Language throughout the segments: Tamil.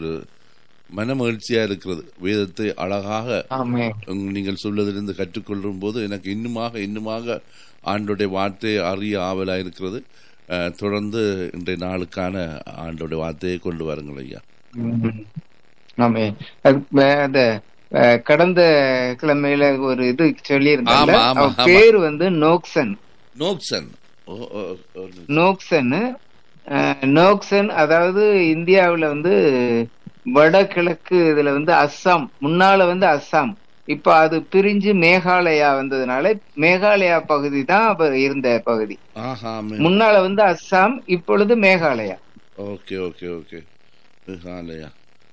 ஒரு மன மகிழ்ச்சியா இருக்கிறது வேதத்தை அழகாக ஆமே உம், நீங்கள் சொல்வதிலிருந்து கற்றுக்கொள்ளும் போது எனக்கு இன்னுமாக இன்னுமாக ஆண்டோடைய வார்த்தையை அறிய ஆவலா இருக்கிறது அஹ், தொடர்ந்து இன்றைய நாளுக்கான ஆண்டோடைய வார்த்தையை கொண்டு வாருங்கள் ஐயா ம். ஆமே அது வே- அந்த அஹ், கடந்த கிழமையில ஒரு இது சொல்லியிருந்தாங்க ஆமா, ஆமா, அவ ஆமா. பேரு வந்து நோக்சன் நோக்சன் ஓ, ஓ, ஓ, நோக்சன் அஹ், நோக்சன் அதாவது இந்தியாவுல வந்து வடகிழக்கு இதுல வந்து அஸ்ஸாம் முன்னால வந்து அஸ்ஸாம் இப்ப அது பிரிஞ்சு மேகாலயா வந்ததுனால மேகாலயா பகுதி தான் அப்ப இருந்த பகுதி ஆஹா மே- முன்னால வந்து அஸ்ஸாம் இப்பொழுது Meghalaya okay okay okay Meghalaya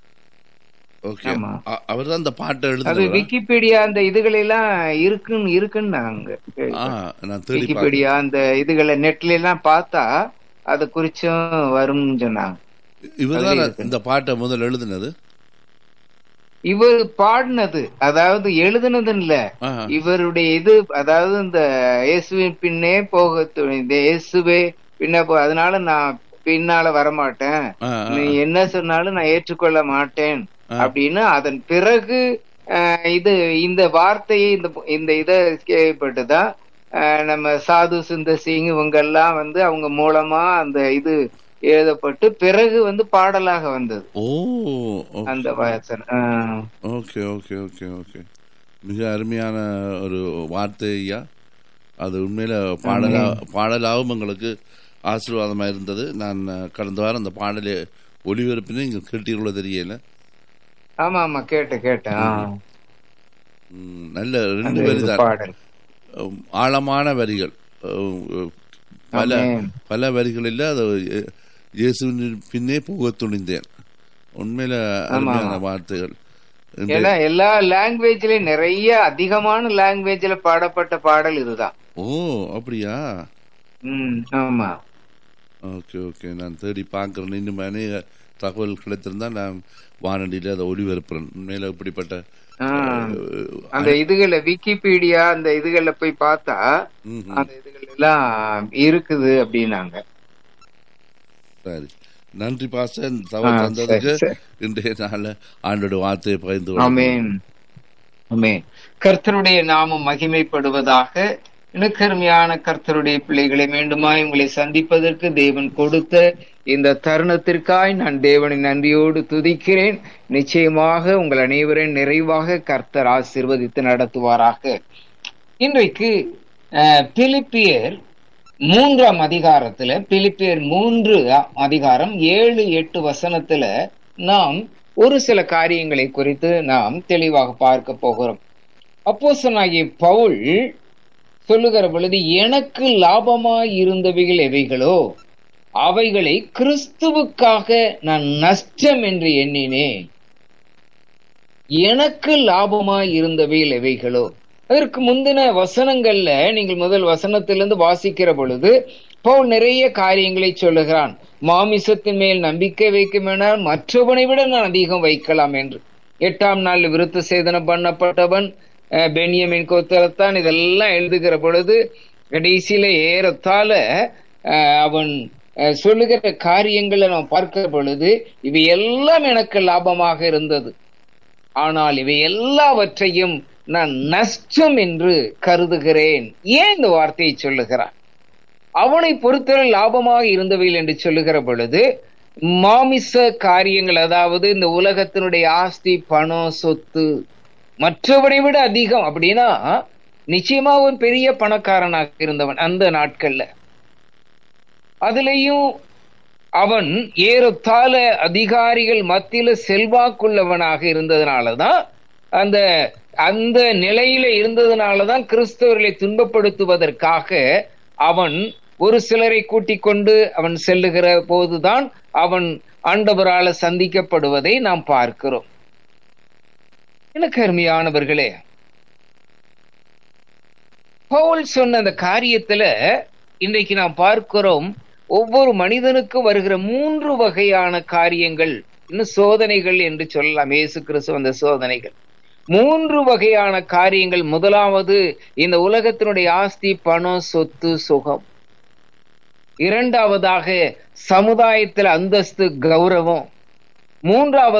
okay ஆமா. அவர் தான் அந்த பாட்டை அது எழுதுனவரா? விக்கிபீடியா அந்த இதுகள் எல்லாம் இருக்குன்னு இருக்குன்னு நாங்க ஆ கேள்விப்பட்டோம். நான் தேடி பார்த்தேன் விக்கிபீடியா அந்த இதுகளை நெட்ல எல்லாம் பார்த்தா அது குறிச்சும் வரும்னு சொன்னாங்க இவர் அதுல தான் இருக்கு. இந்த பாட்டை முதல்ல எழுதுனது இவர் பாடினது அதாவது எழுதுனது இல்ல ஆஹா. இவருடைய இது அதாவது இந்த இயேசுவின் பின்னே போக துணிந்த இயேசுவே பின்ன போ அதனால நான் பின்னால வரமாட்டேன் ஆ, ஆ, நீ என்ன சொன்னாலும் நான் ஏற்றுக்கொள்ள மாட்டேன் ஆ. அப்படின்னு அதன் பிறகு அஹ், இது இந்த வார்த்தையை இந்த இந்த இதை கேள்விப்பட்டுதான் அஹ், நம்ம சாது சுந்தர் சிங் இவங்க எல்லாம் வந்து அவங்க மூலமா அந்த இது எழுதப்பட்டு பிறகு வந்து பாடலாக வந்தது ஓ ஓ- அந்த வசனம் அஹ், ஓகே ஓகே ஓகே ஓகே மிக அருமையான ஒரு வார்த்தை ஐயா அது உண்மையில பாடலா பாடலாகவும் எங்களுக்கு ஆசீர்வாதமா இருந்தது நான் அஹ், கடந்த வாரம் அந்த பாடலை ஒளிபரப்பினே இங்க கேட்டீர்களோ தெரியல ஆமா ஆமா கேட்டேன் கேட்டேன் ஆ. ம், நல்ல ரெண்டு அந்த வரி இது தான் பாடல் உம், ஆழமான வரிகள் உம், பல ஆமென். பல வரிகளில் அது இயே- இயேசுவின் பின்னே போக துணிந்தேன் உண்மையில அருமையான வார்த்தைகள் இந்த- ஏன்னா எல்லா லாங்குவேஜ்லயும் நிறைய அதிகமான லாங்குவேஜ்ல பாடப்பட்ட பாடல் இதுதான் ஓ அப்படியா ம் ஆமா ஓகே ஓகே நான் தேடி பார்க்குறேன் இன்னும் அநேக தகவல் கிடைத்திருந்தா நான் வானொலியில் அதை ஒளிபரப்புறேன் உண்மையில இப்படிப்பட்ட ஆ. அஹ், அந்த இதுகளை விக்கிபீடியா அந்த இதுகள்ல போய் பார்த்தா ம்ஹும். அந்த இதுகள் எல்லாம் இருக்குது அப்படின்னாங்க சரி நன்றி பாசன் தகவல் ஆ, தந்ததுக்கு சரி, சரி. இன்றைய நாள் ஆண்டோட வார்த்தையை பகிர்ந்து கொள்கிறேன். ஆமென் ஆமென் கர்த்தருடைய நாமம் மகிமைப்படுவதாக இணுக்கருமையான கர்த்தருடைய பிள்ளைகளை மீண்டுமாய் உங்களை சந்திப்பதற்கு தேவன் கொடுத்த இந்த தருணத்திற்காய் நான் தேவனை நன்றியோடு துதிக்கிறேன் நிச்சயமாக உங்கள் அனைவரையும் நிறைவாக கர்த்தர் ஆசீர்வதித்து நடத்துவாராக இன்றைக்கு அஹ், பிலிப்பியர் மூன்றாம் அதிகாரத்துல பிலிப்பியர் மூன்று அ- அதிகாரம் ஏழு எட்டு வசனத்துல நாம் ஒரு சில காரியங்களை குறித்து நாம் தெளிவாக பார்க்க போகிறோம் அப்போஸ்தலனாகிய பவுல் சொல்லுகிற பொழுது எனக்கு லாபமாய் இருந்தவைகள் எவைகளோ அவைகளை கிறிஸ்துவுக்காக நான் நஷ்டம் என்று எண்ணினேன் எனக்கு லாபமாய் இருந்தவைகள் எவைகளோ அதற்கு முந்தின வசனங்கள்ல நீங்கள் முதல் வசனத்திலிருந்து வாசிக்கிற பொழுது பவுல் நிறைய காரியங்களை சொல்லுகிறான் மாமிசத்தின் மேல் நம்பிக்கை வைக்குமெனால் மற்றவனை விட நான் அதிகம் வைக்கலாம் என்று எட்டாம் நாள் விருத்த சேதனம் பண்ணப்பட்டவன் அஹ், பென்யமின் கோத்தரத்தான் இதெல்லாம் எழுதுகிற பொழுது கடைசியில ஏறத்தாழ அஹ், அவன் அஹ், சொல்லுகிற காரியங்களை நாம் பார்க்கிற பொழுது இவை எல்லாம் எனக்கு லாபமாக இருந்தது ஆனால் இவை எல்லாவற்றையும் நான் நஷ்டம் என்று கருதுகிறேன் ஏன் இந்த வார்த்தையை சொல்லுகிறான் அவனை பொறுத்தவரை லாபமாக இருந்தவைகள் என்று சொல்லுகிற பொழுது மாமிச காரியங்கள் அதாவது இந்த உலகத்தினுடைய ஆஸ்தி பணம் சொத்து மற்றவனை விட அதிகம் அப்படின்னா நிச்சயமா ஒரு பெரிய பணக்காரனாக இருந்தவன் அந்த நாட்கள்ல அதுலயும் அவன் ஏறத்தாழ அதிகாரிகள் மத்தியில செல்வாக்குள்ளவனாக இருந்ததுனாலதான் அந்த அந்த நிலையில இருந்ததுனாலதான் கிறிஸ்தவர்களை துன்பப்படுத்துவதற்காக அவன் ஒரு சிலரை கூட்டிக் கொண்டு அவன் செல்லுகிற போதுதான் அவன் ஆண்டவரால சந்திக்கப்படுவதை நாம் பார்க்கிறோம் எனக்கு அருமையானவர்களே பவுல் சொன்ன அந்த காரியத்துல இன்றைக்கு நாம் பார்க்கிறோம் ஒவ்வொரு மனிதனுக்கும் வருகிற மூன்று வகையான காரியங்கள் இன்னும் சோதனைகள் என்று சொல்லலாம் இயேசு கிறிஸ்து அந்த சோதனைகள் மூன்று வகையான காரியங்கள் முதலாவது இந்த உலகத்தினுடைய ஆஸ்தி பணம் சொத்து சுகம் இரண்டாவதாக சமுதாயத்தில் அந்தஸ்து கௌரவம் மூன்றாவது